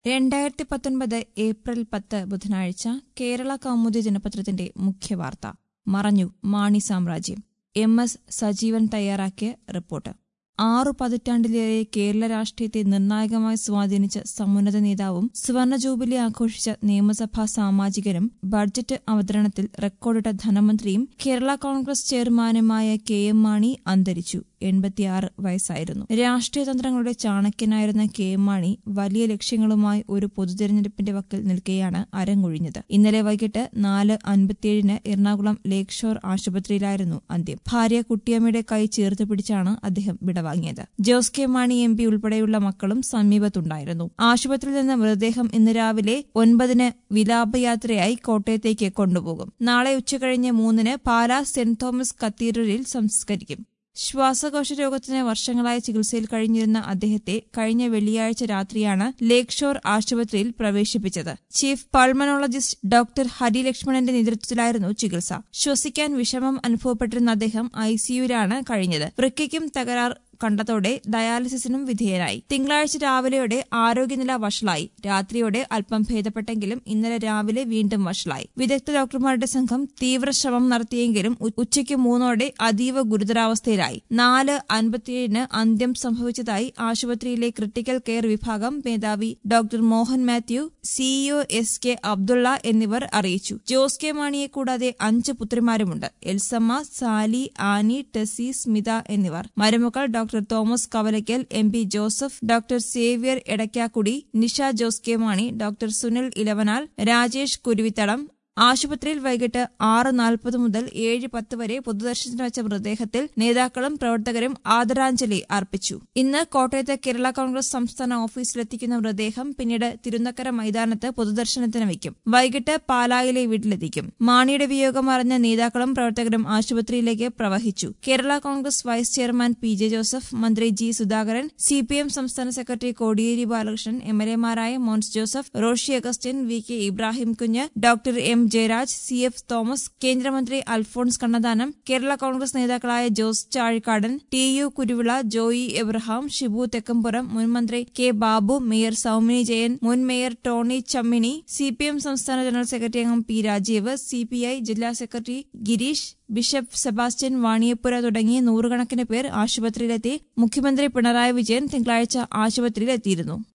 രണ്ടായിരത്തി പത്തൊൻപത് ഏപ്രിൽ പത്ത് ബുധനാഴ്ച കേരള കൗമുദി ദിനപത്രത്തിന്റെ മുഖ്യവാർത്ത മറഞ്ഞു മാണി സാമ്രാജ്യം എം എസ് സജീവൻ തയ്യാറാക്കിയ റിപ്പോർട്ട് ആറു പതിറ്റാണ്ടിലേറെ കേരള രാഷ്ട്രീയത്തെ നിർണായകമായി സ്വാധീനിച്ച സമുന്നത നേതാവും സുവർണ ജൂബിലി ആഘോഷിച്ച നിയമസഭാ സാമാജികനും ബഡ്ജറ്റ് അവതരണത്തിൽ റെക്കോർഡിട്ട ധനമന്ത്രിയും കേരള കോൺഗ്രസ് ചെയർമാനുമായ കെ എം മാണി അന്തരിച്ചു എൺപത്തിയാറ് വയസ്സായിരുന്നു രാഷ്ട്രീയ തന്ത്രങ്ങളുടെ ചാണക്യനായിരുന്ന കെ എം മാണി വലിയ ലക്ഷ്യങ്ങളുമായി ഒരു പൊതുതെരഞ്ഞെടുപ്പിന്റെ വക്കിൽ നിൽക്കെയാണ് അരങ്ങൊഴിഞ്ഞത് ഇന്നലെ വൈകിട്ട് നാല് അൻപത്തിയേഴിന് എറണാകുളം ലേക്ക് ഷോർ ആശുപത്രിയിലായിരുന്നു അന്ത്യം ഭാര്യ കുട്ടിയമ്മയുടെ കൈ ചേർത്ത് പിടിച്ചാണ് അദ്ദേഹം വിടവാങ്ങിയത് Jose K Mani M P ഉൾപ്പെടെയുള്ള മക്കളും സമീപത്തുണ്ടായിരുന്നു ആശുപത്രിയിൽ നിന്ന് മൃതദേഹം ഇന്ന് രാവിലെ ഒൻപതിന് വിലാപയാത്രയായി കോട്ടയത്തേക്ക് കൊണ്ടുപോകും നാളെ ഉച്ചകഴിഞ്ഞ് മൂന്നിന് പാലാ സെന്റ് തോമസ് കത്തീഡ്രലിൽ സംസ്കരിക്കും ശ്വാസകോശ രോഗത്തിന് വർഷങ്ങളായി ചികിത്സയിൽ കഴിഞ്ഞിരുന്ന അദ്ദേഹത്തെ കഴിഞ്ഞ വെള്ളിയാഴ്ച രാത്രിയാണ് ലേക്ക് ഷോർ ആശുപത്രിയിൽ പ്രവേശിപ്പിച്ചത് ചീഫ് പൾമനോളജിസ്റ്റ് ഡോക്ടർ ഹരി ലക്ഷ്മണന്റെ നേതൃത്വത്തിലായിരുന്നു ചികിത്സ ശ്വസിക്കാൻ വിഷമം അനുഭവപ്പെട്ടിരുന്ന അദ്ദേഹം ഐസിയുവിലാണ് കഴിഞ്ഞത് വൃക്കയ്ക്കും തകരാർ കണ്ടതോടെ ഡയാലിസിസിനും വിധേയനായി തിങ്കളാഴ്ച രാവിലെയോടെ ആരോഗ്യനില വഷളായി രാത്രിയോടെ അല്പം ഭേദപ്പെട്ടെങ്കിലും ഇന്നലെ രാവിലെ വീണ്ടും വഷളായി വിദഗ്ധ ഡോക്ടർമാരുടെ സംഘം തീവ്ര ശ്രമം നടത്തിയെങ്കിലും ഉ- ഉച്ചയ്ക്ക് മൂന്നോടെ അതീവ ഗുരുതരാവസ്ഥയിലായി നാല് അൻപത്തിയേഴിന് അന്ത്യം സംഭവിച്ചതായി ആശുപത്രിയിലെ ക്രിട്ടിക്കൽ കെയർ വിഭാഗം മേധാവി doctor Mohan Mathew CEO S K Abdulla എന്നിവർ അറിയിച്ചു ജോസ് കെ മാണിയെ കൂടാതെ അഞ്ച് പുത്രിമാരുമുണ്ട് എൽസമ്മ സാലി ആനി ടെസി സ്മിത എന്നിവർ മരുമക്കൾ doctor Thomas Kavalakkal M P Joseph doctor Xavier Edakkakudy Nisha Jose K Mani doctor Sunil Elavanal Rajesh Kuruvithadam ആശുപത്രിയിൽ വൈകിട്ട് ആറ് നാൽപ്പത് മുതൽ ഏഴ് പത്ത് വരെ പൊതുദർശനത്തിന് വെച്ച മൃതദേഹത്തിൽ നേതാക്കളും പ്രവർത്തകരും ആദരാഞ്ജലി അർപ്പിച്ചു ഇന്ന് കോട്ടയത്ത് കേരള കോൺഗ്രസ് സംസ്ഥാന ഓഫീസിലെത്തിക്കുന്ന മൃതദേഹം പിന്നീട് തിരുനക്കര മൈതാനത്ത് പൊതുദർശനത്തിന് വയ്ക്കും വൈകിട്ട് പാലായിലെ വീട്ടിലെത്തിക്കും മാണിയുടെ വിയോഗം അറിഞ്ഞ നേതാക്കളും പ്രവർത്തകരും ആശുപത്രിയിലേക്ക് പ്രവഹിച്ചു Kerala Congress vice chairman P J Joseph മന്ത്രി G Sudhakaran C P M സംസ്ഥാന secretary Kodiyeri Balakrishnan M L എമാരായ Mons Joseph Roshy Augustine V K Ibrahim Kunju doctor M Jayaraj C F Thomas കേന്ദ്രമന്ത്രി അൽഫോൺസ് കണ്ണദാനം കേരള കോൺഗ്രസ് നേതാക്കളായ ജോസ് ചാഴിക്കാടൻ ടി യു കുരുവിള ജോയി എബ്രഹാം ഷിബു തെക്കമ്പുറം മുൻ മന്ത്രി കെ ബാബു മേയർ സൌമിനി ജയൻ മുൻ mayor Tony Chammany C P M സംസ്ഥാന ജനറൽ സെക്രട്ടറി അംഗം P Rajeev C P I ജില്ലാ സെക്രട്ടറി ഗിരീഷ് ബിഷപ്പ് സെബാസ്റ്റ്യൻ വാണിയപ്പുര തുടങ്ങി നൂറുകണക്കിന് പേർ ആശുപത്രിയിലെത്തി മുഖ്യമന്ത്രി പിണറായി വിജയൻ തിങ്കളാഴ്ച ആശുപത്രിയിലെത്തിയിരുന്നു